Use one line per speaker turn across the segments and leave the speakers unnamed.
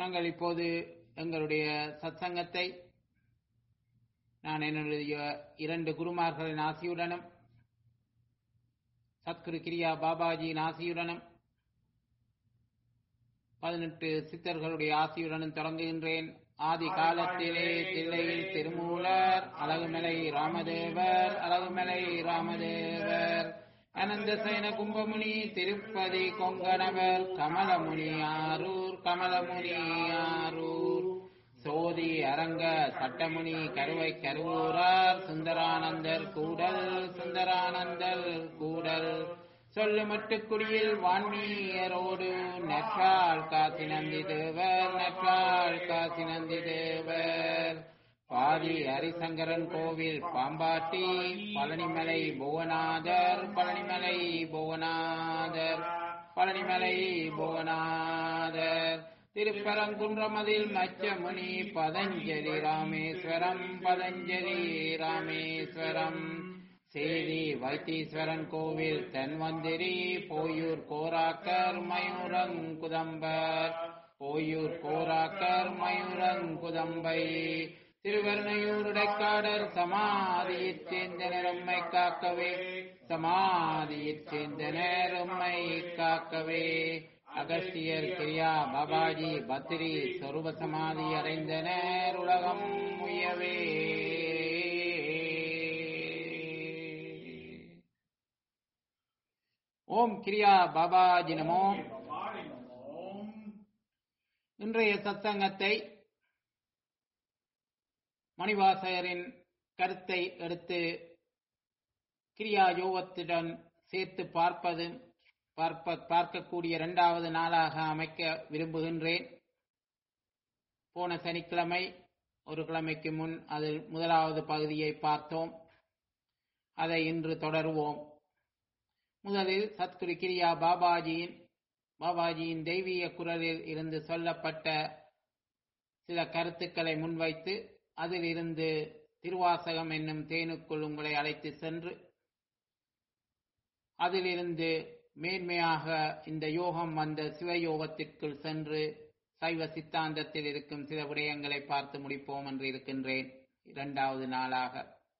நாங்கள் இப்போது எங்களுடைய சத்சங்கத்தை நான் என்னுடைய இரண்டு குருமார்களின் ஆசியுடனும் சத்குரு கிரியா பாபாஜியின் ஆசியுடனும் பதினெட்டு சித்தர்களுடைய ஆசியுடனும் தொடங்குகின்றேன் ஆதி காலத்திலே தில்லையில் திருமூலர் அழகுமலை ராமதேவர் அழகுமலை ராமதேவர் அனந்த சைன கும்பமுனி திருப்பதி கொங்கணவர் கமலமுனி ஆரூர் கமலமுனி ஆரூர் சோதி அரங்க சட்டமுனி கருவை கருவூரார் சுந்தரானந்தர் கூடல் சுந்தரானந்தர் கூடல் சொல்லு மட்டுக்குடியில் வான்மீயரோடு நற்றாள் காசி நந்தி தேவர் நற்றாள் காசி நந்தி தேவர் பாதி ஹரிசங்கரன் கோவில் பாம்பாட்டி பழனிமலை புவனாதர் பழனிமலை புவனாதர் பழனிமலை புவனாதர் திருப்பரங்குன்றமதில் மச்சமுனி பதஞ்சலி ராமேஸ்வரம் பதஞ்சலி ராமேஸ்வரம் சேரி வைத்தீஸ்வரன் கோவில் தென்வந்திரி போயூர் கோராக்கர் மயூரங்குதம்பர் போயூர் கோராக்கர் மயூரங்குதம்பை திருவருணையூருடைக்காடர் சமாதியிற் சேர்ந்த நிறம்மை காக்கவே சமாதியிற் சேர்ந்த நேரம்மை காக்கவே அகஸ்தியர் கிரியா பாபாஜி பத்ரி சொருப சமாதி அடைந்தனர் உலகம் முயவே ஓம் கிரியா பாபாஜி நமோ இன்றைய சத்சங்கத்தை மணிவாசகரின் கருத்தை எடுத்து கிரியா யோகத்துடன் சேர்த்து பார்ப்பது பார்ப்ப பார்க்கக்கூடிய இரண்டாவது நாளாக அமைக்க விரும்புகின்றேன் போன சனிக்கிழமை ஒரு கிழமைக்கு முன் அதில் முதலாவது பகுதியை பார்த்தோம் அதை இன்று தொடருவோம் முதலில் சத்குரு கிரியா பாபாஜியின் பாபாஜியின் தெய்வீக குரலில் இருந்து சொல்லப்பட்ட சில கருத்துக்களை முன்வைத்து அதில் இருந்து திருவாசகம் என்னும் தேனுக்குள் உங்களை அழைத்து சென்று அதிலிருந்து மேன்மையாக இந்த யோகம் வந்த சிவயோகத்திற்குள் சென்று சைவ சித்தாந்தத்தில் இருக்கும் சில விடயங்களை பார்த்து முடிப்போம் என்று இருக்கின்றேன் இரண்டாவது நாளாக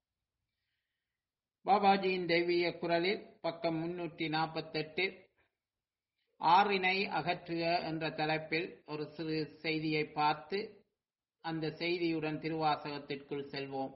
பாபாஜியின் தெய்வீக குரலில் பக்கம் முன்னூற்றி நாற்பத்தெட்டு ஆறினை அகற்றுக என்ற தலைப்பில் ஒரு சிறு செய்தியை பார்த்து அந்த செய்தியுடன் திருவாசகத்திற்குள் செல்வோம்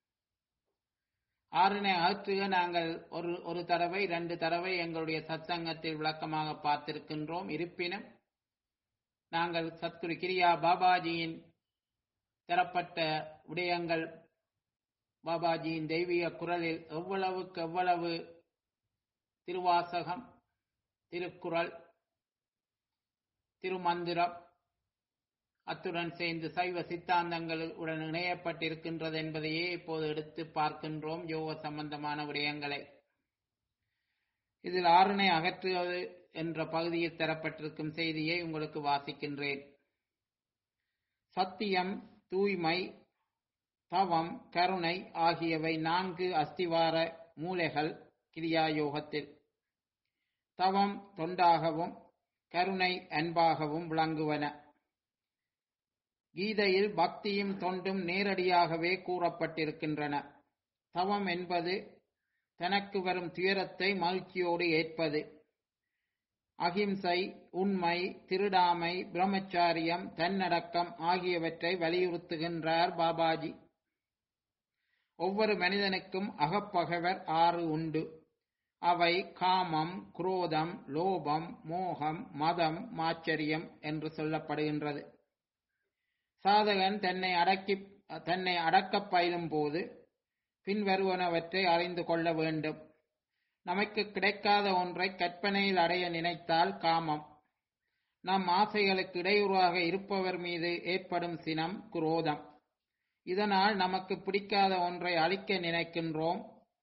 ஆறினை அகற்றுக நாங்கள் ஒரு ஒரு தடவை ரெண்டு தடவை எங்களுடைய சத்சங்கத்தில் விளக்கமாக பார்த்திருக்கின்றோம் இருப்பினும் நாங்கள் சத்குரு கிரியா பாபாஜியின் தரப்பட்ட விடயங்கள் பாபாஜியின் தெய்வீக குரலில் எவ்வளவுக்கு எவ்வளவு திருவாசகம் திருக்குறள் திருமந்திரம் அத்துடன் சேர்ந்து சைவ சித்தாந்தங்களுடன் இணையப்பட்டிருக்கின்றது என்பதையே இப்போது எடுத்து பார்க்கின்றோம் யோக சம்பந்தமான விடயங்களை இதில் ஆறினை அகற்றுவது என்ற பகுதியில் தரப்பட்டிருக்கும் செய்தியை உங்களுக்கு வாசிக்கின்றேன் சத்தியம் தூய்மை தவம் கருணை ஆகியவை நான்கு அஸ்திவார மூலைகள் கிரியாயோகத்தில் தவம் தொண்டாகவும் கருணை அன்பாகவும் விளங்குவன கீதையில் பக்தியும் தொண்டும் நேரடியாகவே கூறப்பட்டிருக்கின்றன தவம் என்பது தனக்கு வரும் துயரத்தை மகிழ்ச்சியோடு ஏற்பது அகிம்சை உண்மை திருடாமை பிரம்மச்சாரியம் தன்னடக்கம் ஆகியவற்றை வலியுறுத்துகின்றார் பாபாஜி ஒவ்வொரு மனிதனுக்கும் அகப்பகவர் ஆறு உண்டு அவை காமம் குரோதம் லோபம் மோகம் மதம் மாச்சரியம் என்று சொல்லப்படுகின்றது சாதகன் தன்னை அடக்கி தன்னை அடக்கப் பயிலும் போது பின்வருவனவற்றை அறிந்து கொள்ள வேண்டும் நமக்கு கிடைக்காத ஒன்றை கற்பனையில் அடைய நினைத்தால் காமம் நம் ஆசைகளுக்கு இடையூறாக இருப்பவர் மீது ஏற்படும் சினம் குரோதம் இதனால் நமக்கு பிடிக்காத ஒன்றை அழிக்க நினைக்கின்றோம்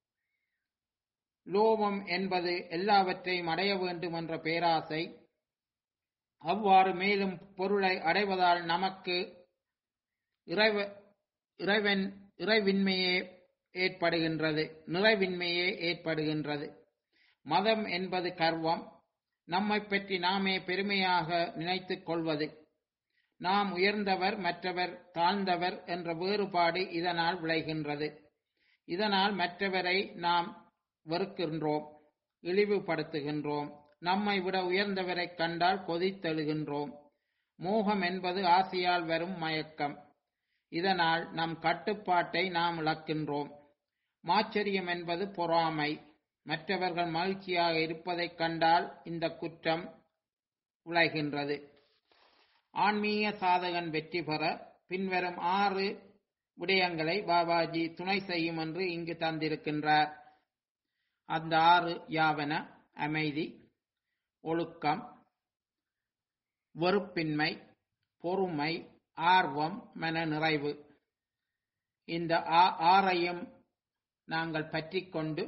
லோபம் என்பது எல்லாவற்றையும் அடைய வேண்டும் என்ற பேராசை அவ்வாறு மேலும் பொருளை அடைவதால் நமக்கு இறைவ இறைவன் இறைவின்மையே ஏற்படுகின்றது நிறைவின்மையே ஏற்படுகின்றது மதம் என்பது கர்வம் நம்மை பற்றி நாமே பெருமையாக நினைத்துக் கொள்வது நாம் உயர்ந்தவர் மற்றவர் தாழ்ந்தவர் என்ற வேறுபாடு இதனால் விளைகின்றது இதனால் மற்றவரை நாம் வெறுக்கின்றோம் இழிவுபடுத்துகின்றோம் நம்மை விட உயர்ந்தவரை கண்டால் கொதித்தெழுகின்றோம் மோகம் என்பது ஆசையால் வரும் மயக்கம் இதனால் நம் கட்டுப்பாட்டை நாம் இழக்கின்றோம் மாச்சரியம் என்பது பொறாமை மற்றவர்கள் மகிழ்ச்சியாக இருப்பதைக் கண்டால் இந்த குற்றம் விளைகின்றது ஆன்மீக சாதகன் வெற்றி பெற பின்வரும் ஆறு விடயங்களை பாபாஜி துணை செய்யும் என்று இங்கு தந்திருக்கின்றார் அந்த ஆறு யாவன அமைதி ஒழுக்கம் வெறுப்பின்மை பொறுமை ஆர்வம் மன நிறைவு இந்த ஆறையும் நாங்கள் பற்றி கொண்டு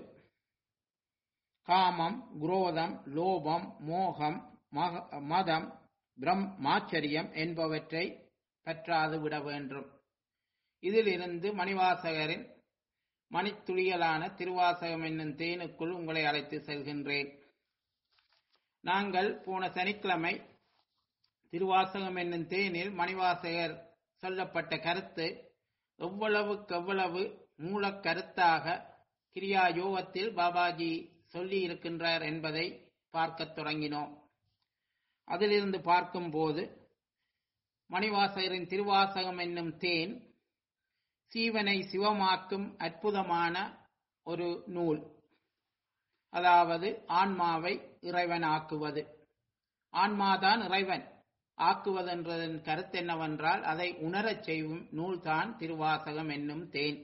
காமம் குரோதம் லோபம் மோகம் மதம் பிரம்மாச்சரியம் என்பவற்றை பற்றாது விட வேண்டும் இதிலிருந்து மணிவாசகரின் மணித்துளியலான திருவாசகம் என்னும் தேனுக்குள் உங்களை அழைத்து செல்கின்றேன் நாங்கள் போன சனிக்கிழமை திருவாசகம் என்னும் தேனில் மணிவாசகர் சொல்லப்பட்ட கருத்து எவ்வளவுக்கு எவ்வளவு மூலக்கருத்தாக கிரியா யோகத்தில் பாபாஜி சொல்லி இருக்கின்றார் என்பதை பார்க்கத் தொடங்கினோம் அதிலிருந்து பார்க்கும்போது மணிவாசகரின் திருவாசகம் என்னும் தேன் சீவனை சிவமாக்கும் அற்புதமான ஒரு நூல் அதாவது ஆன்மாவை இறைவன் ஆக்குவது ஆன்மாதான் இறைவன் ஆக்குவதென்றதன் கருத்து என்னவென்றால் அதை உணரச் செய்யும் நூல்தான் திருவாசகம் என்னும் தேன்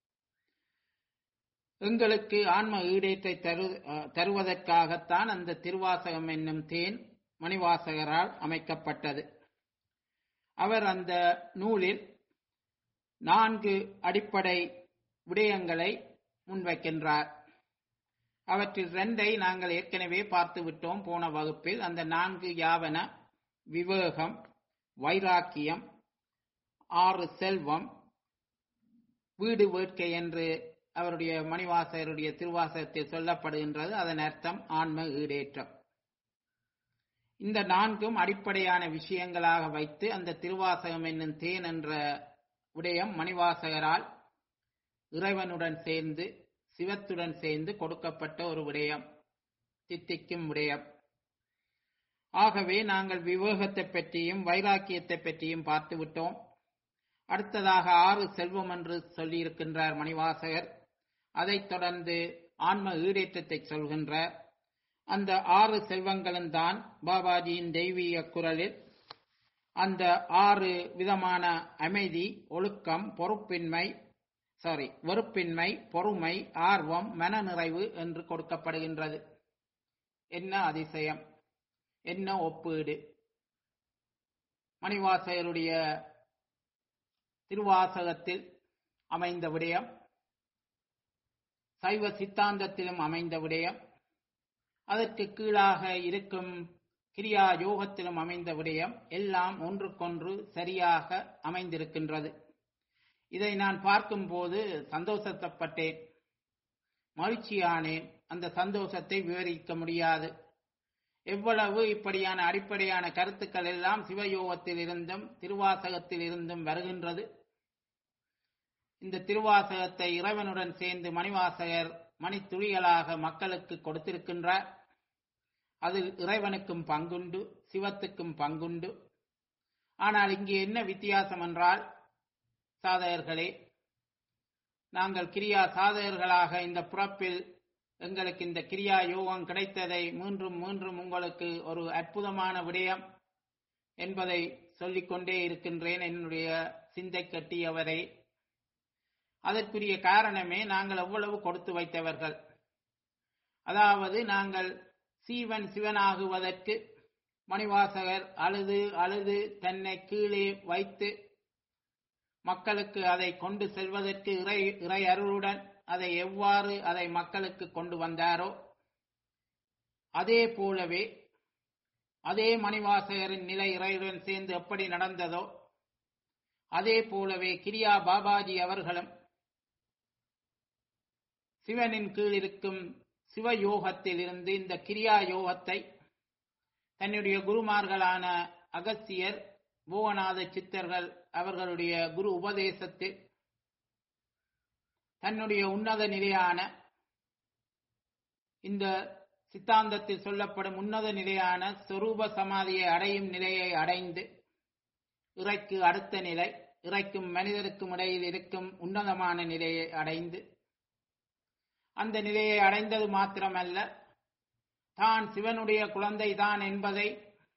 எங்களுக்கு ஆன்ம ஈடேற்றை தரு தருவதற்காகத்தான் அந்த திருவாசகம் என்னும் தேன் மணிவாசகரால் அமைக்கப்பட்டது அவர் அந்த நூலில் நான்கு அடிப்படை விடயங்களை முன்வைக்கின்றார் அவற்றில் ரெண்டை நாங்கள் ஏற்கனவே பார்த்து விட்டோம் போன வகுப்பில் அந்த நான்கு யாவன விவேகம் வைராக்கியம் ஆறு செல்வம் வீடு வேட்கை என்று அவருடைய மணிவாசகருடைய திருவாசகத்தில் சொல்லப்படுகின்றது அதன் அர்த்தம் ஆன்ம ஈடேற்றம் இந்த நான்கும் அடிப்படையான விஷயங்களாக வைத்து அந்த திருவாசகம் என்னும் தேன் என்ற விடயம் மணிவாசகரால் இறைவனுடன் சேர்ந்து சிவத்துடன் சேர்ந்து கொடுக்கப்பட்ட ஒரு விடயம் தித்திக்கும் விடயம் ஆகவே நாங்கள் விவேகத்தை பற்றியும் வைராக்கியத்தை பற்றியும் பார்த்து விட்டோம் அடுத்ததாக ஆறு செல்வம் என்று சொல்லியிருக்கின்றார் மணிவாசகர் அதைத் தொடர்ந்து ஆன்ம ஈடேற்றத்தை சொல்கின்றார் அந்த ஆறு செல்வங்களும் தான் பாபாஜியின் தெய்வீக குரலில் அந்த ஆறு விதமான அமைதி ஒழுக்கம் பொறுப்பின்மை சாரி வெறுப்பின்மை பொறுமை ஆர்வம் மன நிறைவு என்று கொடுக்கப்படுகின்றது என்ன அதிசயம் என்ன ஒப்பீடு மணிவாசகருடைய திருவாசகத்தில் அமைந்த விடயம் சைவ சித்தாந்தத்திலும் அமைந்த விடயம் அதற்கு கீழாக இருக்கும் கிரியா யோகத்திலும் அமைந்த விடயம் எல்லாம் ஒன்றுக்கொன்று சரியாக அமைந்திருக்கின்றது இதை நான் பார்க்கும்போது சந்தோஷப்பட்டேன் மகிழ்ச்சியானேன் அந்த சந்தோஷத்தை விவரிக்க முடியாது எவ்வளவு இப்படியான அடிப்படையான கருத்துக்கள் எல்லாம் சிவயோகத்தில் இருந்தும் திருவாசகத்தில் இருந்தும் வருகின்றது இந்த திருவாசகத்தை இறைவனுடன் சேர்ந்து மணிவாசகர் மணித்துளிகளாக மக்களுக்கு கொடுத்திருக்கின்றார் அதில் இறைவனுக்கும் பங்குண்டு சிவத்துக்கும் பங்குண்டு ஆனால் இங்கே என்ன வித்தியாசம் என்றால் சாதகர்களே நாங்கள் கிரியா சாதகர்களாக இந்த பிறப்பில் எங்களுக்கு இந்த கிரியா யோகம் கிடைத்ததை மீண்டும் மீண்டும் உங்களுக்கு ஒரு அற்புதமான விடயம் என்பதை சொல்லிக்கொண்டே இருக்கின்றேன் என்னுடைய சிந்தை கட்டியவரை அதற்குரிய காரணமே நாங்கள் எவ்வளவு கொடுத்து வைத்தவர்கள் அதாவது நாங்கள் சீவன் சிவனாகுவதற்கு மணிவாசகர் அழுது அழுது தன்னை கீழே வைத்து மக்களுக்கு அதை கொண்டு செல்வதற்கு இறை இறை அருளுடன் அதை எவ்வாறு அதை மக்களுக்கு கொண்டு வந்தாரோ அதே போலவே அதே மணிவாசகரின் நிலை இறையுடன் சேர்ந்து எப்படி நடந்ததோ அதே போலவே கிரியா பாபாஜி அவர்களும் சிவனின் கீழ் இருக்கும் சிவ யோகத்தில் இருந்து இந்த கிரியா யோகத்தை தன்னுடைய குருமார்களான அகஸ்தியர் பூவநாத சித்தர்கள் அவர்களுடைய குரு உபதேசத்தில் தன்னுடைய உன்னத நிலையான இந்த சித்தாந்தத்தில் சொல்லப்படும் உன்னத நிலையான சொரூப சமாதியை அடையும் நிலையை அடைந்து இறைக்கு அடுத்த நிலை இறைக்கும் மனிதருக்கும் இடையில் இருக்கும் உன்னதமான நிலையை அடைந்து அந்த நிலையை அடைந்தது மாத்திரமல்ல தான் சிவனுடைய குழந்தை தான் என்பதை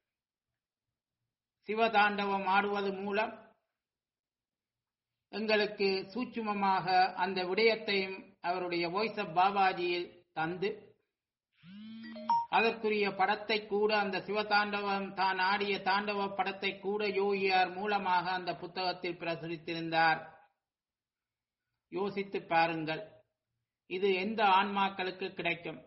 சிவதாண்டவம் ஆடுவது மூலம் எங்களுக்கு சூட்சுமமாக அந்த விடயத்தையும் அவருடைய வாய்ஸ் ஆஃப் பாபாஜியில் தந்து அதற்குரிய படத்தை கூட அந்த சிவதாண்டவம் தான் ஆடிய தாண்டவ படத்தை கூட யோகியார் மூலமாக அந்த புத்தகத்தில் பிரசுரித்திருந்தார் யோசித்து பாருங்கள் இது எந்த ஆன்மாக்களுக்கு கிடைக்கும்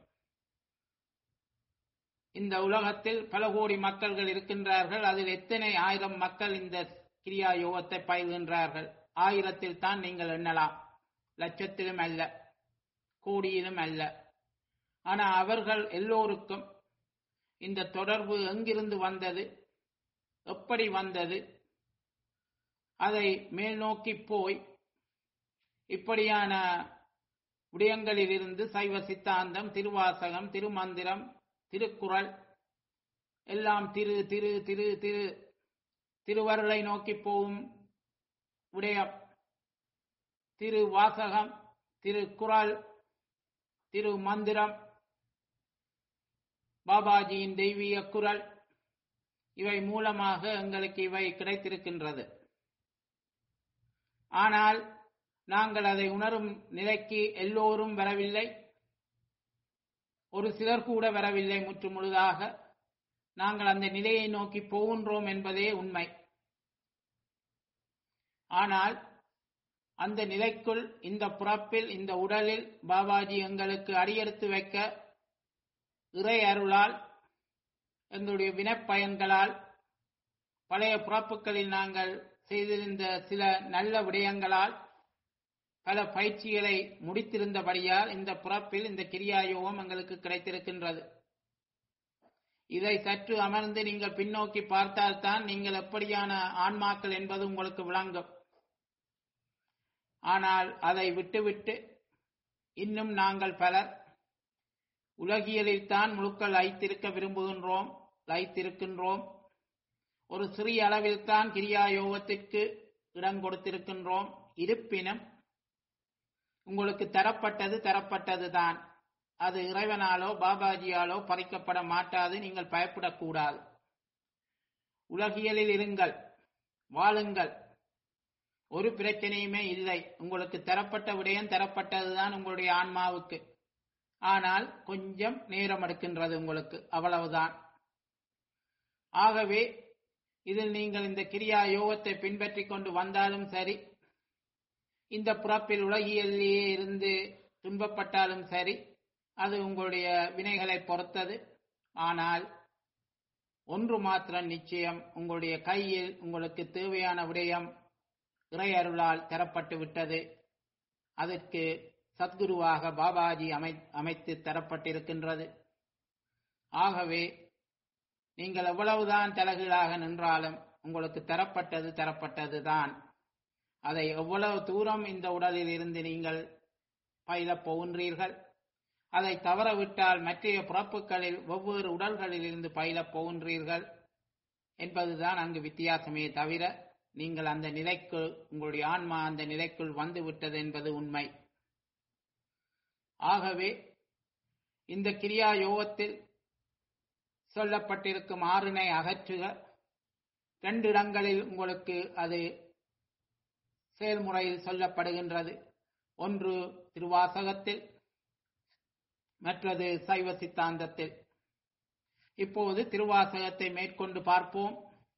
இந்த உலகத்தில் பல கோடி மக்கள்கள் இருக்கின்றார்கள் அதில் எத்தனை ஆயிரம் மக்கள் இந்த கிரியா யோகத்தை பயில்கின்றார்கள் ஆயிரத்தில் தான் நீங்கள் எண்ணலாம் லட்சத்திலும் அல்ல கோடியிலும் அல்ல ஆனா அவர்கள் எல்லோருக்கும் இந்த தொடர்பு எங்கிருந்து வந்தது எப்படி வந்தது அதை மேல் நோக்கி போய் இப்படியான விடயங்களிலிருந்து சைவ சித்தாந்தம் திருவாசகம் திருமந்திரம் திருக்குறள் எல்லாம் திரு திரு திரு திரு திருவருளை நோக்கி போகும் விடயம் திரு வாசகம் திருக்குறள் திரு மந்திரம் பாபாஜியின் தெய்வீக குரல் இவை மூலமாக எங்களுக்கு இவை கிடைத்திருக்கின்றது ஆனால் நாங்கள் அதை உணரும் நிலைக்கு எல்லோரும் வரவில்லை ஒரு சிலர் கூட வரவில்லை முற்று முழுதாக நாங்கள் அந்த நிலையை நோக்கி போகின்றோம் என்பதே உண்மை ஆனால் அந்த நிலைக்குள் இந்த புறப்பில் இந்த உடலில் பாபாஜி எங்களுக்கு அடியெடுத்து வைக்க இறை அருளால் எங்களுடைய வினப்பயன்களால் பழைய புறப்புகளில் நாங்கள் செய்திருந்த சில நல்ல விடயங்களால் பல பயிற்சிகளை முடித்திருந்தபடியால் இந்த புறப்பில் இந்த கிரியாயோகம் எங்களுக்கு கிடைத்திருக்கின்றது இதை சற்று அமர்ந்து நீங்கள் பின்னோக்கி பார்த்தால்தான் நீங்கள் எப்படியான ஆன்மாக்கள் என்பது உங்களுக்கு விளங்கும் ஆனால் அதை விட்டுவிட்டு இன்னும் நாங்கள் பலர் உலகியலில்தான் முழுக்கள் லைத்திருக்க விரும்புகின்றோம் லைத்திருக்கின்றோம் ஒரு சிறிய அளவில்தான் கிரியா யோகத்திற்கு இடம் கொடுத்திருக்கின்றோம் இருப்பினும் உங்களுக்கு தரப்பட்டது தரப்பட்டது தான் அது இறைவனாலோ பாபாஜியாலோ பறிக்கப்பட மாட்டாது நீங்கள் பயப்படக்கூடாது உலகியலில் இருங்கள் வாழுங்கள் ஒரு பிரச்சனையுமே இல்லை உங்களுக்கு தரப்பட்ட விடயம் தரப்பட்டதுதான் உங்களுடைய ஆன்மாவுக்கு ஆனால் கொஞ்சம் நேரம் எடுக்கின்றது உங்களுக்கு அவ்வளவுதான் ஆகவே இதில் நீங்கள் இந்த கிரியா யோகத்தை பின்பற்றி கொண்டு வந்தாலும் சரி இந்த புறப்பில் உலகியலிலேயே இருந்து துன்பப்பட்டாலும் சரி அது உங்களுடைய வினைகளை பொறுத்தது ஆனால் ஒன்று மாத்திரம் நிச்சயம் உங்களுடைய கையில் உங்களுக்கு தேவையான விடயம் இறையருளால் தரப்பட்டு விட்டது அதற்கு சத்குருவாக பாபாஜி அமை அமைத்து தரப்பட்டிருக்கின்றது ஆகவே நீங்கள் எவ்வளவுதான் தலைகீழாக நின்றாலும் உங்களுக்கு தரப்பட்டது தரப்பட்டது தான் அதை எவ்வளவு தூரம் இந்த உடலில் இருந்து நீங்கள் பயிலப் போகின்றீர்கள் அதை தவறவிட்டால் மற்றைய பிறப்புகளில் ஒவ்வொரு உடல்களில் இருந்து பயிலப் போகின்றீர்கள் என்பதுதான் அங்கு வித்தியாசமே தவிர நீங்கள் அந்த நிலைக்குள் உங்களுடைய ஆன்மா அந்த நிலைக்குள் வந்து விட்டது என்பது உண்மை ஆகவே இந்த கிரியா யோகத்தில் சொல்லப்பட்டிருக்கும் ஆறினை அகற்றுக ரெண்டு இடங்களில் உங்களுக்கு அது செயல்முறையில் சொல்லப்படுகின்றது ஒன்று திருவாசகத்தில் மற்றது சைவ சித்தாந்தத்தில் இப்போது திருவாசகத்தை மேற்கொண்டு பார்ப்போம்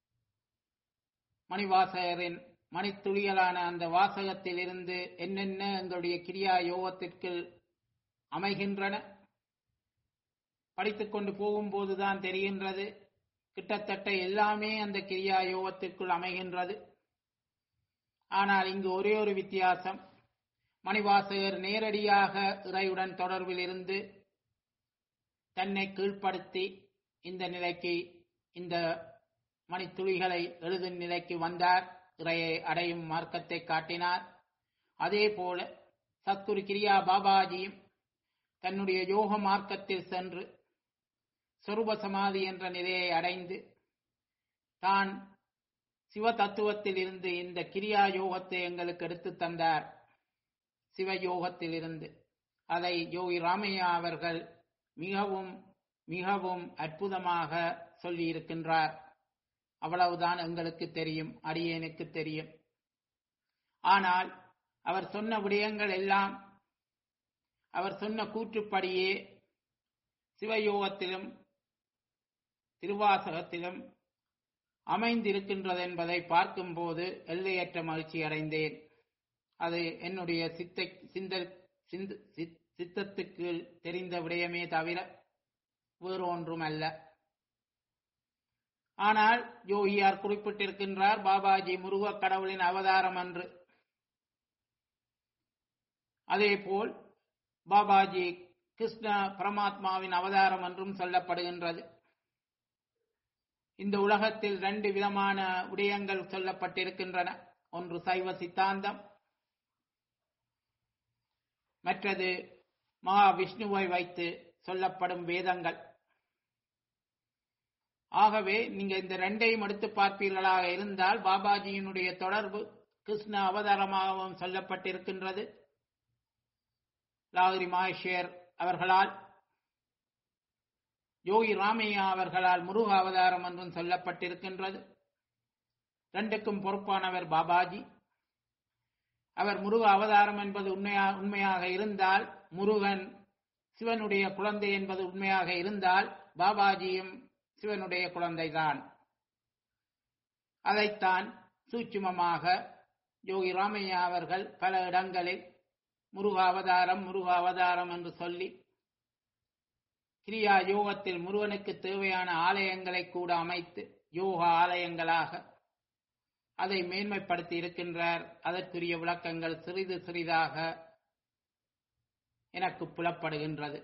மணிவாசகரின் மணித்துளியலான அந்த வாசகத்தில் இருந்து என்னென்ன எங்களுடைய கிரியா யோகத்திற்கு அமைகின்றன படித்துக் கொண்டு போகும்போதுதான் தெரிகின்றது கிட்டத்தட்ட எல்லாமே அந்த கிரியா யோகத்திற்குள் அமைகின்றது ஆனால் இங்கு ஒரே ஒரு வித்தியாசம் மணிவாசகர் நேரடியாக இறையுடன் தொடர்பில் இருந்து தன்னை கீழ்ப்படுத்தி இந்த நிலைக்கு இந்த மணித்துளிகளை எழுதும் நிலைக்கு வந்தார் இறையை அடையும் மார்க்கத்தை காட்டினார் அதே போல சத்குரு கிரியா பாபாஜியும் தன்னுடைய யோக மார்க்கத்தில் சென்று சொரூப சமாதி என்ற நிலையை அடைந்து தான் சிவ தத்துவத்தில் இருந்து இந்த கிரியா யோகத்தை எங்களுக்கு எடுத்து தந்தார் சிவ யோகத்தில் இருந்து அதை யோகி ராமையா அவர்கள் மிகவும் மிகவும் அற்புதமாக சொல்லி இருக்கின்றார் அவ்வளவுதான் எங்களுக்கு தெரியும் அடியேனுக்கு தெரியும் ஆனால் அவர் சொன்ன விடயங்கள் எல்லாம் அவர் சொன்ன கூற்றுப்படியே சிவயோகத்திலும் திருவாசகத்திலும் அமைந்திருக்கின்றது என்பதை பார்க்கும்போது எல்லையற்ற மகிழ்ச்சி அடைந்தேன் அது என்னுடைய சித்தை சிந்த சிந்து சித்தத்துக்கு தெரிந்த விடயமே தவிர வேறு ஒன்றும் அல்ல ஆனால் யோகியார் குறிப்பிட்டிருக்கின்றார் பாபாஜி முருகக் கடவுளின் அவதாரம் அன்று அதேபோல் பாபாஜி கிருஷ்ண பரமாத்மாவின் அவதாரம் என்றும் சொல்லப்படுகின்றது இந்த உலகத்தில் ரெண்டு விதமான விடயங்கள் சொல்லப்பட்டிருக்கின்றன ஒன்று சைவ சித்தாந்தம் மற்றது மகாவிஷ்ணுவை வைத்து சொல்லப்படும் வேதங்கள் ஆகவே நீங்க இந்த ரெண்டையும் எடுத்து பார்ப்பீர்களாக இருந்தால் பாபாஜியினுடைய தொடர்பு கிருஷ்ண அவதாரமாகவும் சொல்லப்பட்டிருக்கின்றது லாகிரி மகேஷர் அவர்களால் யோகி ராமையா அவர்களால் முருக அவதாரம் என்றும் சொல்லப்பட்டிருக்கின்றது ரெண்டுக்கும் பொறுப்பானவர் பாபாஜி அவர் முருக அவதாரம் என்பது உண்மையா உண்மையாக இருந்தால் முருகன் சிவனுடைய குழந்தை என்பது உண்மையாக இருந்தால் பாபாஜியும் சிவனுடைய குழந்தைதான் அதைத்தான் சூட்சுமமாக யோகி ராமையா அவர்கள் பல இடங்களில் முருக அவதாரம் முருக அவதாரம் என்று சொல்லி கிரியா யோகத்தில் முருகனுக்கு தேவையான ஆலயங்களை கூட அமைத்து யோகா ஆலயங்களாக அதை மேன்மைப்படுத்தி இருக்கின்றார் அதற்குரிய விளக்கங்கள் சிறிது சிறிதாக எனக்கு புலப்படுகின்றது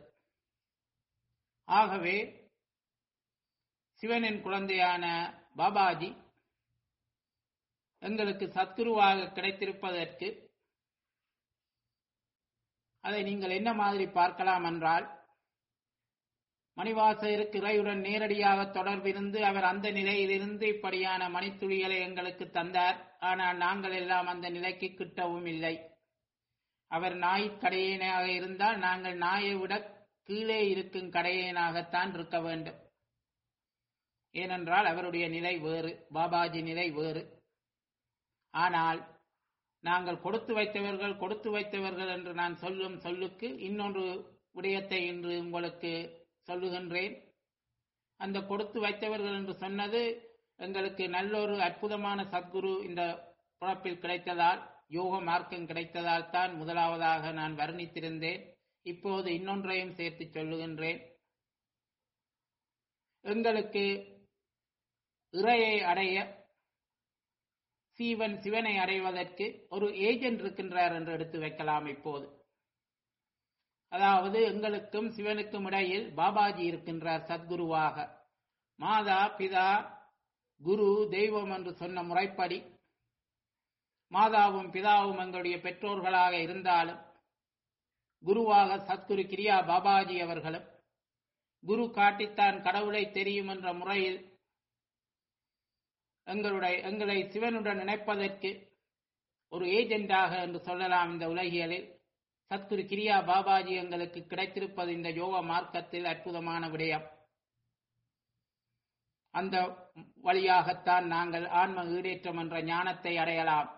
ஆகவே சிவனின் குழந்தையான பாபாஜி எங்களுக்கு சத்குருவாக கிடைத்திருப்பதற்கு அதை நீங்கள் என்ன மாதிரி பார்க்கலாம் என்றால் மணிவாசகருக்கு இறையுடன் நேரடியாக தொடர்பிருந்து அவர் அந்த நிலையிலிருந்து இப்படியான மணித்துளிகளை எங்களுக்கு தந்தார் ஆனால் நாங்கள் எல்லாம் அந்த நிலைக்கு கிட்டவும் இல்லை அவர் நாய் கடையனாக இருந்தால் நாங்கள் நாயை விட கீழே இருக்கும் கடையனாகத்தான் இருக்க வேண்டும் ஏனென்றால் அவருடைய நிலை வேறு பாபாஜி நிலை வேறு ஆனால் நாங்கள் கொடுத்து வைத்தவர்கள் கொடுத்து வைத்தவர்கள் என்று நான் சொல்லும் சொல்லுக்கு இன்னொரு விடயத்தை இன்று உங்களுக்கு சொல்லுகின்றேன் அந்த கொடுத்து வைத்தவர்கள் என்று சொன்னது எங்களுக்கு நல்லொரு அற்புதமான சத்குரு இந்த பிறப்பில் கிடைத்ததால் யோக மார்க்கம் கிடைத்ததால் தான் முதலாவதாக நான் வர்ணித்திருந்தேன் இப்போது இன்னொன்றையும் சேர்த்து சொல்லுகின்றேன் எங்களுக்கு இறையை அடைய சீவன் சிவனை அடைவதற்கு ஒரு ஏஜென்ட் இருக்கின்றார் என்று எடுத்து வைக்கலாம் இப்போது அதாவது எங்களுக்கும் சிவனுக்கும் இடையில் பாபாஜி இருக்கின்றார் சத்குருவாக மாதா பிதா குரு தெய்வம் என்று சொன்ன முறைப்படி மாதாவும் பிதாவும் எங்களுடைய பெற்றோர்களாக இருந்தாலும் குருவாக சத்குரு கிரியா பாபாஜி அவர்களும் குரு காட்டித்தான் கடவுளை தெரியும் என்ற முறையில் எங்களுடைய எங்களை சிவனுடன் இணைப்பதற்கு ஒரு ஏஜெண்டாக என்று சொல்லலாம் இந்த உலகியலில் சத்குரு கிரியா பாபாஜி எங்களுக்கு கிடைத்திருப்பது இந்த யோக மார்க்கத்தில் அற்புதமான விடயம் அந்த வழியாகத்தான் நாங்கள் ஆன்ம ஈடேற்றம் என்ற ஞானத்தை அடையலாம்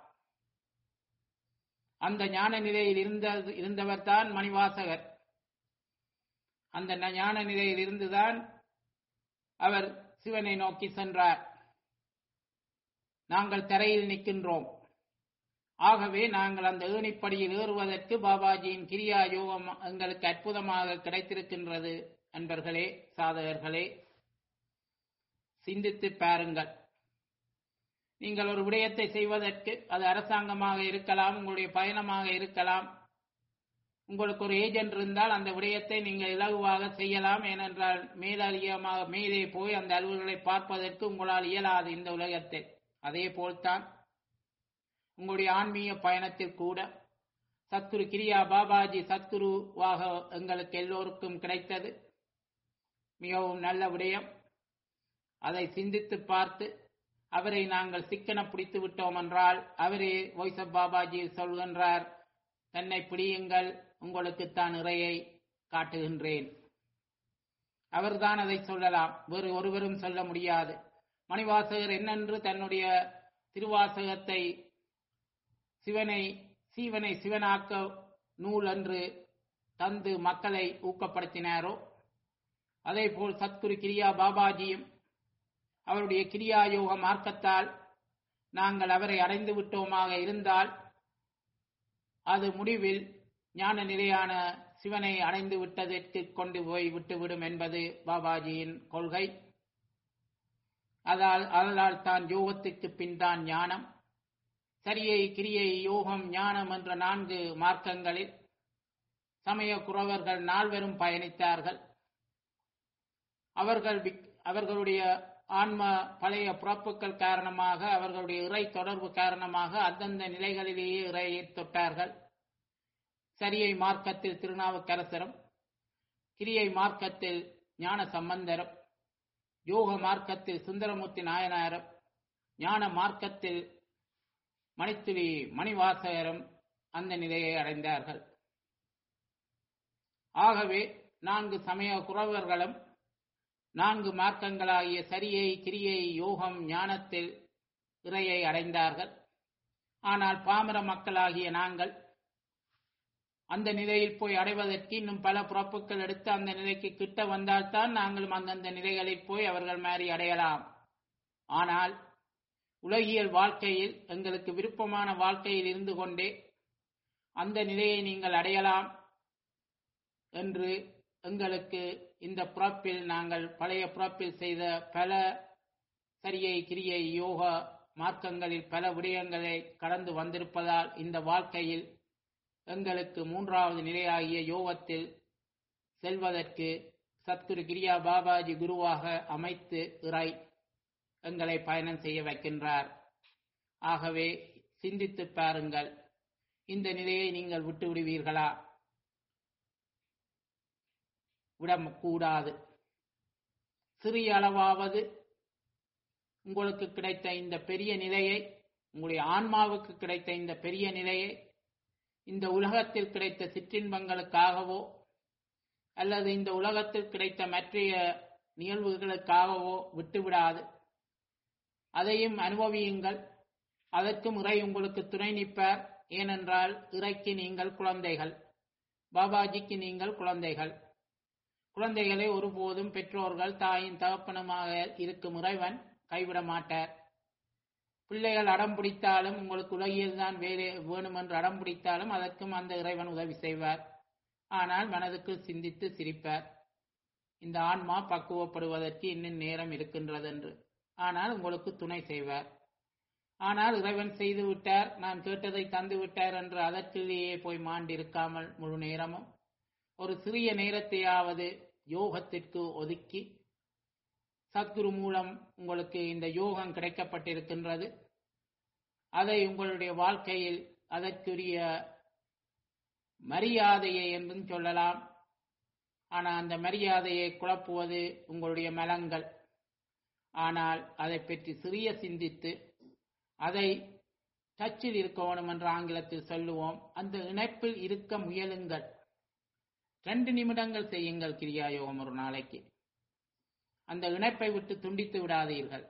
அந்த ஞான நிலையில் இருந்த இருந்தவர் தான் மணிவாசகர் அந்த ஞான நிலையில் இருந்துதான் அவர் சிவனை நோக்கி சென்றார் நாங்கள் தரையில் நிற்கின்றோம் ஆகவே நாங்கள் அந்த ஏணிப்படியில் ஏறுவதற்கு பாபாஜியின் கிரியா யோகம் எங்களுக்கு அற்புதமாக கிடைத்திருக்கின்றது அன்பர்களே சாதகர்களே சிந்தித்து பாருங்கள் நீங்கள் ஒரு விடயத்தை செய்வதற்கு அது அரசாங்கமாக இருக்கலாம் உங்களுடைய பயணமாக இருக்கலாம் உங்களுக்கு ஒரு ஏஜென்ட் இருந்தால் அந்த விடயத்தை நீங்கள் இலகுவாக செய்யலாம் ஏனென்றால் மேலதிகமாக மேலே போய் அந்த அலுவல்களை பார்ப்பதற்கு உங்களால் இயலாது இந்த உலகத்தில் அதே போல்தான் உங்களுடைய ஆன்மீக பயணத்தில் கூட சத்குரு கிரியா பாபாஜி சத்குருவாக எங்களுக்கு எல்லோருக்கும் கிடைத்தது மிகவும் நல்ல விடயம் அதை சிந்தித்து பார்த்து அவரை நாங்கள் சிக்கன பிடித்து விட்டோம் என்றால் அவரே வாய்ஸ் ஆஃப் பாபாஜி சொல்கின்றார் தன்னை பிடியுங்கள் உங்களுக்குத்தான் இறையை காட்டுகின்றேன் அவர்தான் அதை சொல்லலாம் வேறு ஒருவரும் சொல்ல முடியாது மணிவாசகர் என்னென்று தன்னுடைய திருவாசகத்தை சிவனை சீவனை சிவனாக்க நூல் என்று தந்து மக்களை ஊக்கப்படுத்தினாரோ அதே போல் சத்குரு கிரியா பாபாஜியும் அவருடைய கிரியா யோக மார்க்கத்தால் நாங்கள் அவரை அடைந்து விட்டோமாக இருந்தால் அது முடிவில் ஞான நிலையான சிவனை அடைந்து விட்டதற்கு கொண்டு போய் விட்டுவிடும் என்பது பாபாஜியின் கொள்கை அதால் அதனால் தான் யோகத்துக்கு பின் தான் ஞானம் சரியை கிரியை யோகம் ஞானம் என்ற நான்கு மார்க்கங்களில் சமய குறவர்கள் நால்வரும் பயணித்தார்கள் அவர்கள் அவர்களுடைய ஆன்ம பழைய பிறப்புகள் காரணமாக அவர்களுடைய இறை தொடர்பு காரணமாக அந்தந்த நிலைகளிலேயே இறையை தொட்டார்கள் சரியை மார்க்கத்தில் திருநாவுக்கரசரும் கிரியை மார்க்கத்தில் ஞான சம்பந்தரும் யோக மார்க்கத்தில் சுந்தரமூர்த்தி நாயனாரும் ஞான மார்க்கத்தில் மணித்துளி மணிவாசகரும் அந்த நிலையை அடைந்தார்கள் ஆகவே நான்கு சமய குறவர்களும் நான்கு மார்க்கங்களாகிய சரியை கிரியை யோகம் ஞானத்தில் இறையை அடைந்தார்கள் ஆனால் பாமர மக்களாகிய நாங்கள் அந்த நிலையில் போய் அடைவதற்கு இன்னும் பல பிறப்புகள் எடுத்து அந்த நிலைக்கு கிட்ட வந்தால்தான் நாங்களும் அந்தந்த நிலைகளில் போய் அவர்கள் மாறி அடையலாம் ஆனால் உலகியல் வாழ்க்கையில் எங்களுக்கு விருப்பமான வாழ்க்கையில் இருந்து கொண்டே அந்த நிலையை நீங்கள் அடையலாம் என்று எங்களுக்கு இந்த பிறப்பில் நாங்கள் பழைய பிறப்பில் செய்த பல சரியை கிரியை யோக மார்க்கங்களில் பல விடயங்களை கடந்து வந்திருப்பதால் இந்த வாழ்க்கையில் எங்களுக்கு மூன்றாவது நிலையாகிய யோகத்தில் செல்வதற்கு சத்குரு கிரியா பாபாஜி குருவாக அமைத்து இறை எங்களை பயணம் செய்ய வைக்கின்றார் ஆகவே சிந்தித்து பாருங்கள் இந்த நிலையை நீங்கள் விட்டு விடுவீர்களா விடக்கூடாது சிறிய அளவாவது உங்களுக்கு கிடைத்த இந்த பெரிய நிலையை உங்களுடைய ஆன்மாவுக்கு கிடைத்த இந்த பெரிய நிலையை இந்த உலகத்தில் கிடைத்த சிற்றின்பங்களுக்காகவோ அல்லது இந்த உலகத்தில் கிடைத்த மற்றைய நிகழ்வுகளுக்காகவோ விட்டுவிடாது அதையும் அனுபவியுங்கள் அதற்கும் இறை உங்களுக்கு துணை நிற்பார் ஏனென்றால் இறைக்கு நீங்கள் குழந்தைகள் பாபாஜிக்கு நீங்கள் குழந்தைகள் குழந்தைகளை ஒருபோதும் பெற்றோர்கள் தாயின் தகப்பனுமாக இருக்கும் இறைவன் கைவிட மாட்டார் பிள்ளைகள் அடம் பிடித்தாலும் உங்களுக்கு உலகியல் தான் வேறு வேணும் என்று அடம் பிடித்தாலும் அதற்கும் அந்த இறைவன் உதவி செய்வார் ஆனால் மனதுக்கு சிந்தித்து சிரிப்பார் இந்த ஆன்மா பக்குவப்படுவதற்கு இன்னும் நேரம் இருக்கின்றது என்று ஆனால் உங்களுக்கு துணை செய்வார் ஆனால் இறைவன் செய்து விட்டார் நான் கேட்டதை தந்து விட்டார் என்று அதற்குள்ளேயே போய் மாண்டிருக்காமல் முழு நேரமும் ஒரு சிறிய நேரத்தையாவது யோகத்திற்கு ஒதுக்கி சத்குரு மூலம் உங்களுக்கு இந்த யோகம் கிடைக்கப்பட்டிருக்கின்றது அதை உங்களுடைய வாழ்க்கையில் அதற்குரிய மரியாதையை என்றும் சொல்லலாம் ஆனால் அந்த மரியாதையை குழப்புவது உங்களுடைய மலங்கள் ஆனால் அதை பற்றி சிறிய சிந்தித்து அதை டச்சில் இருக்கணும் என்று ஆங்கிலத்தில் சொல்லுவோம் அந்த இணைப்பில் இருக்க முயலுங்கள் ரெண்டு நிமிடங்கள் செய்யுங்கள் கிரியா யோகம் ஒரு நாளைக்கு அந்த இணைப்பை விட்டு துண்டித்து விடாதீர்கள்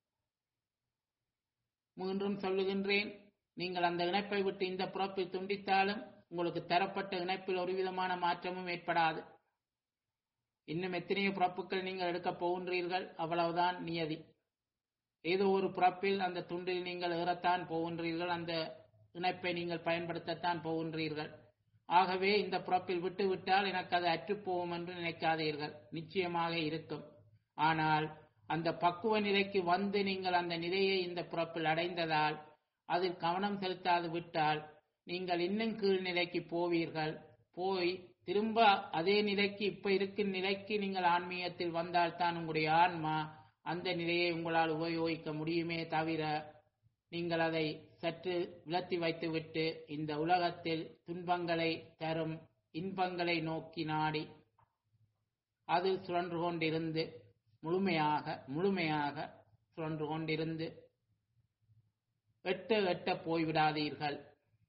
மீண்டும் சொல்லுகின்றேன் நீங்கள் அந்த இணைப்பை விட்டு இந்த புறப்பில் துண்டித்தாலும் உங்களுக்கு தரப்பட்ட இணைப்பில் ஒரு விதமான மாற்றமும் ஏற்படாது இன்னும் எத்தனையோ பிறப்புகள் நீங்கள் எடுக்கப் போகின்றீர்கள் அவ்வளவுதான் நியதி ஏதோ ஒரு பிறப்பில் அந்த துண்டில் நீங்கள் ஏறத்தான் போகின்றீர்கள் அந்த இணைப்பை நீங்கள் பயன்படுத்தத்தான் போகின்றீர்கள் ஆகவே இந்த பிறப்பில் விட்டு விட்டால் எனக்கு அது அற்றுப்போகும் என்று நினைக்காதீர்கள் நிச்சயமாக இருக்கும் ஆனால் அந்த பக்குவ நிலைக்கு வந்து நீங்கள் அந்த நிலையை இந்த பிறப்பில் அடைந்ததால் அதில் கவனம் செலுத்தாது விட்டால் நீங்கள் இன்னும் கீழ்நிலைக்கு போவீர்கள் போய் திரும்ப அதே நிலைக்கு இப்ப இருக்கும் நிலைக்கு நீங்கள் ஆன்மீகத்தில் வந்தால்தான் உங்களுடைய ஆன்மா அந்த நிலையை உங்களால் உபயோகிக்க முடியுமே தவிர நீங்கள் அதை சற்று விலத்தி வைத்துவிட்டு இந்த உலகத்தில் துன்பங்களை தரும் இன்பங்களை நோக்கி நாடி அது சுழன்று கொண்டிருந்து முழுமையாக முழுமையாக சுழன்று கொண்டிருந்து எட்ட எட்ட போய்விடாதீர்கள்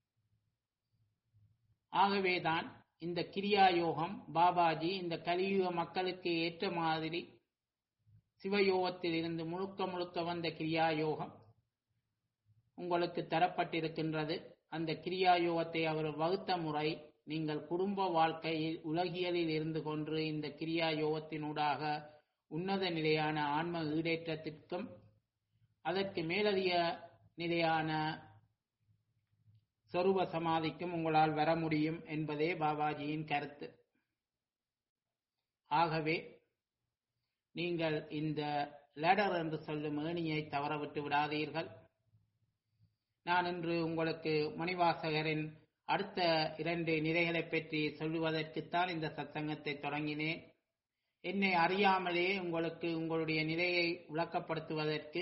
ஆகவேதான் இந்த கிரியா யோகம் பாபாஜி இந்த கலியுக மக்களுக்கு ஏற்ற மாதிரி சிவயோகத்தில் இருந்து முழுக்க முழுக்க வந்த கிரியா யோகம் உங்களுக்கு தரப்பட்டிருக்கின்றது அந்த கிரியா யோகத்தை அவர் வகுத்த முறை நீங்கள் குடும்ப வாழ்க்கையில் உலகியலில் இருந்து கொண்டு இந்த கிரியா யோகத்தினூடாக உன்னத நிலையான ஆன்ம ஈடேற்றத்திற்கும் அதற்கு மேலதிக நிலையான சொரூப சமாதிக்கும் உங்களால் வர முடியும் என்பதே பாபாஜியின் கருத்து ஆகவே நீங்கள் இந்த லேடர் என்று சொல்லும் ஏணியை தவறவிட்டு விடாதீர்கள் நான் இன்று உங்களுக்கு மணிவாசகரின் அடுத்த இரண்டு நிலைகளை பற்றி சொல்லுவதற்குத்தான் இந்த சத்சங்கத்தை தொடங்கினேன் என்னை அறியாமலே உங்களுக்கு உங்களுடைய நிலையை விளக்கப்படுத்துவதற்கு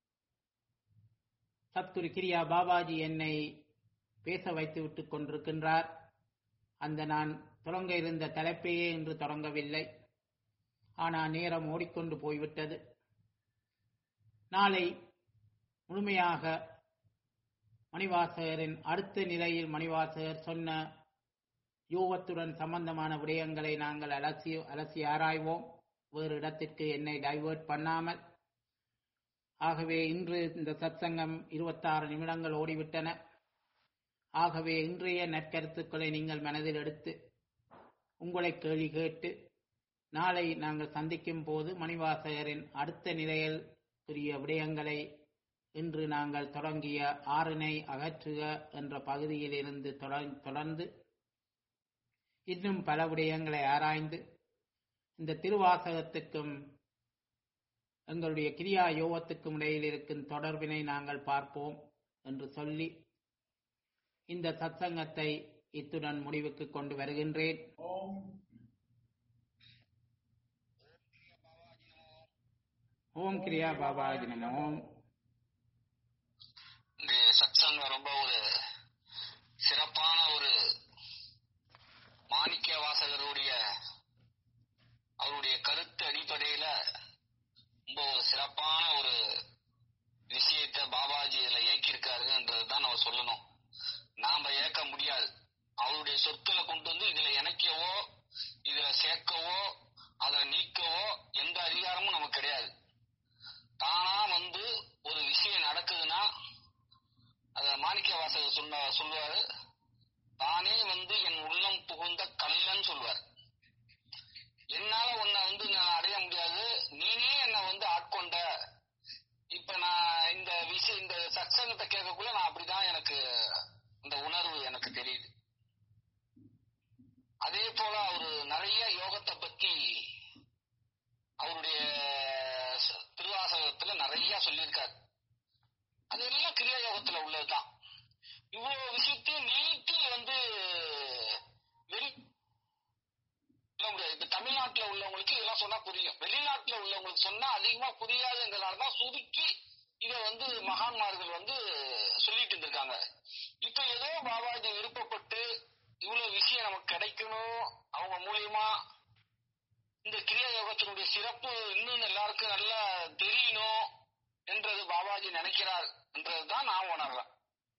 சத்குரு கிரியா பாபாஜி என்னை பேச வைத்து விட்டு கொண்டிருக்கின்றார் அந்த நான் தொடங்க இருந்த தலைப்பையே இன்று தொடங்கவில்லை ஆனால் நேரம் ஓடிக்கொண்டு போய்விட்டது நாளை முழுமையாக மணிவாசகரின் அடுத்த நிலையில் மணிவாசகர் சொன்ன யோகத்துடன் சம்பந்தமான விடயங்களை நாங்கள் அலசி அலசி ஆராய்வோம் வேறு இடத்திற்கு என்னை டைவர்ட் பண்ணாமல் ஆகவே இன்று இந்த சத்சங்கம் இருபத்தாறு நிமிடங்கள் ஓடிவிட்டன ஆகவே இன்றைய நற்கருத்துக்களை நீங்கள் மனதில் எடுத்து உங்களை கேள்வி கேட்டு நாளை நாங்கள் சந்திக்கும் போது மணிவாசகரின் அடுத்த நிலையில் உரிய விடயங்களை இன்று நாங்கள் தொடங்கிய ஆறினை அகற்றுக என்ற பகுதியில் இருந்து தொடர்ந்து இன்னும் பல விடயங்களை ஆராய்ந்து இந்த திருவாசகத்துக்கும் எங்களுடைய கிரியா யோகத்துக்கும் இடையில் இருக்கும் தொடர்பினை நாங்கள் பார்ப்போம் என்று சொல்லி இந்த சத்சங்கத்தை இத்துடன் முடிவுக்கு கொண்டு வருகின்றேன் ஓம் கிரியா பாபாஜி நம ஓம்
இந்த சத்சங்கம் ரொம்ப ஒரு சிறப்பான ஒரு மாணிக்க வாசகருடைய அவருடைய கருத்து அடிப்படையில ரொம்ப ஒரு சிறப்பான ஒரு விஷயத்த பாபாஜி இதுல இயக்கியிருக்காருன்றதுதான் நம்ம சொல்லணும் நாம ஏற்க முடியாது அவருடைய சொற்களை கொண்டு வந்து இதுல இணைக்கவோ இதுல சேர்க்கவோ அதை நீக்கவோ எந்த அதிகாரமும் நமக்கு கிடையாது தானா வந்து ஒரு விஷயம் நடக்குதுன்னா அத மாணிக்க வாசகர் சொன்ன சொல்வாரு தானே வந்து என் உள்ளம் புகுந்த கல்லன் சொல்வார் என்னால உன்னை வந்து நான் அடைய முடியாது நீனே என்னை வந்து ஆட்கொண்ட இப்ப நான் இந்த விஷயம் இந்த சத்சங்கத்தை கேட்கக்குள்ள நான் அப்படிதான் எனக்கு இந்த உணர்வு எனக்கு தெரியுது அதே போல அவரு நிறைய யோகத்தை பத்தி அவருடைய திருவாசகத்துல நிறைய சொல்லியிருக்காரு அது எல்லாம் கிரியா யோகத்துல உள்ளதுதான் இவ்வளவு விஷயத்தையும் நீட்டி வந்து வெளி சொல்ல முடியாது இப்ப தமிழ்நாட்டுல உள்ளவங்களுக்கு இதெல்லாம் சொன்னா புரியும் வெளிநாட்டுல உள்ளவங்களுக்கு சொன்னா அதிகமா புரியாதுங்கிறனாலதான் சுருக்கி இத வந்து மகான்மார்கள் வந்து சொல்லிட்டு இருந்திருக்காங்க இப்ப ஏதோ பாபாஜி விருப்பப்பட்டு இவ்வளவு விஷயம் நமக்கு கிடைக்கணும் அவங்க மூலியமா இந்த கிரியா யோகத்தினுடைய சிறப்பு இன்னும் எல்லாருக்கும் நல்லா தெரியணும் என்றது பாபாஜி நினைக்கிறார் என்றதுதான் நான் உணர்றேன்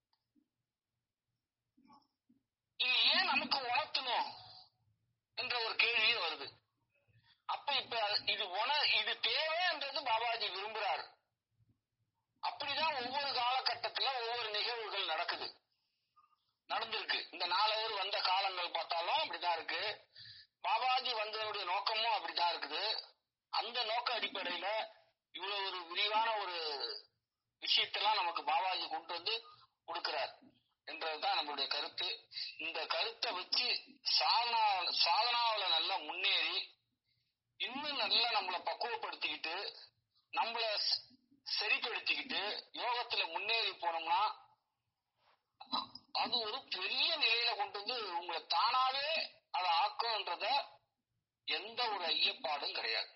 இது ஏன் நமக்கு உணர்த்தணும் என்ற ஒரு கேள்வி வருது அப்ப இப்ப இது உண இது தேவைன்றது பாபாஜி விரும்புறாரு அப்படிதான் ஒவ்வொரு காலகட்டத்துல ஒவ்வொரு நிகழ்வுகள் நடக்குது நடந்திருக்கு இந்த நாலவர் வந்த காலங்கள் பார்த்தாலும் அப்படிதான் இருக்கு பாபாஜி வந்ததனுடைய நோக்கமும் அப்படிதான் இருக்குது அந்த நோக்க அடிப்படையில இவ்வளவு ஒரு விரிவான ஒரு விஷயத்தெல்லாம் நமக்கு பாபாஜி கொண்டு வந்து கொடுக்கிறார் என்றதுதான் நம்மளுடைய கருத்து இந்த கருத்தை வச்சு சாதனா சாதனாவில நல்லா முன்னேறி இன்னும் நல்லா நம்மளை பக்குவப்படுத்திக்கிட்டு நம்மள சரிப்படுத்திக்கிட்டு யோகத்துல முன்னேறி போனோம்னா அது ஒரு பெரிய நிலையில கொண்டு வந்து உங்களை தானாவே அதை ஆக்கும்ன்றத எந்த ஒரு ஐயப்பாடும் கிடையாது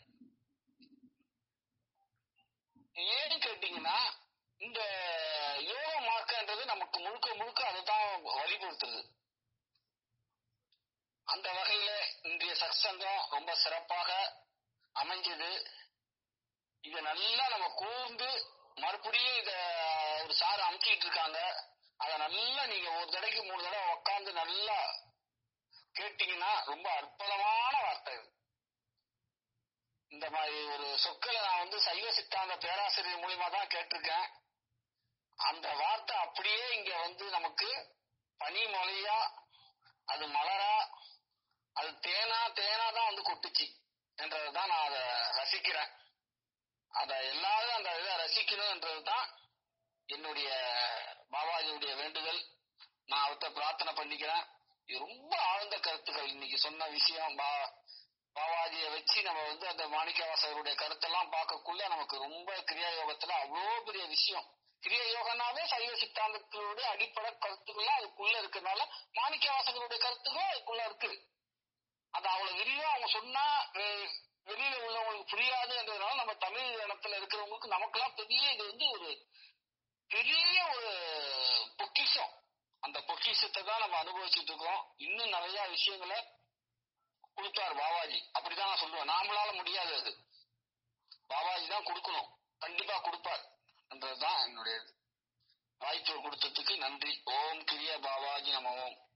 ஏன்னு கேட்டீங்கன்னா இந்த யோக மார்க்கன்றது நமக்கு முழுக்க முழுக்க அதுதான் வழிபடுத்துறது அந்த வகையில இன்றைய சத்சங்கம் ரொம்ப சிறப்பாக அமைஞ்சது இத நல்லா நம்ம கூர்ந்து மறுபடியும் இத ஒரு சார் அமுக்கிட்டு இருக்காங்க அத நல்லா நீங்க ஒரு தடவைக்கு மூணு தடவை உட்காந்து நல்லா கேட்டீங்கன்னா ரொம்ப அற்புதமான வார்த்தை இது இந்த மாதிரி ஒரு சொற்களை நான் வந்து சைவ சித்தாந்த பேராசிரியர் மூலியமா தான் கேட்டிருக்கேன் அந்த வார்த்தை அப்படியே இங்க வந்து நமக்கு பனி மொழியா அது மலரா அது தேனா தேனா தான் வந்து கொட்டுச்சு என்றதான் நான் அதை ரசிக்கிறேன் அத எல்லாரும் அந்த இதை ரசிக்கணும்ன்றதுதான் என்னுடைய பாபாஜியுடைய வேண்டுதல் நான் அவர்கிட்ட பிரார்த்தனை பண்ணிக்கிறேன் இது ரொம்ப ஆழ்ந்த கருத்துக்கள் இன்னைக்கு சொன்ன விஷயம் பா பாபாஜியை வச்சு நம்ம வந்து அந்த மாணிக்கவாசகருடைய கருத்தெல்லாம் பார்க்கக்குள்ள நமக்கு ரொம்ப கிரியா யோகத்துல அவ்வளோ பெரிய விஷயம் கிரியா யோகனாவே சைவ சித்தாந்தத்தினுடைய அடிப்படை கருத்துக்கள்லாம் அதுக்குள்ள இருக்கிறதுனால மாணிக்கவாசகருடைய கருத்துக்களும் அதுக்குள்ள இருக்கு அது அவ்வளவு விரிவா அவங்க சொன்னா வெ- வெளியில உள்ளவங்களுக்கு புரியாதுன்றதுனால நம்ம தமிழ் இடத்துல இருக்கிறவங்களுக்கு நமக்கெல்லாம் பெரிய இது வந்து ஒரு பெரிய ஒரு பொக்கிஷம் அந்த பொக்கிஷத்தை தான் நம்ம அனுபவிச்சுட்டு இருக்கோம் இன்னும் நிறைய விஷயங்களை கொடுத்தார் பாபாஜி அப்படிதான் நான் சொல்லுவேன் நாமளால முடியாது அது பாபாஜி தான் கொடுக்கணும் கண்டிப்பா கொடுப்பார் என்றதுதான் என்னுடைய வாய்ப்பு கொடுத்ததுக்கு நன்றி ஓம் கிரிய பாபாஜி நம ஓம்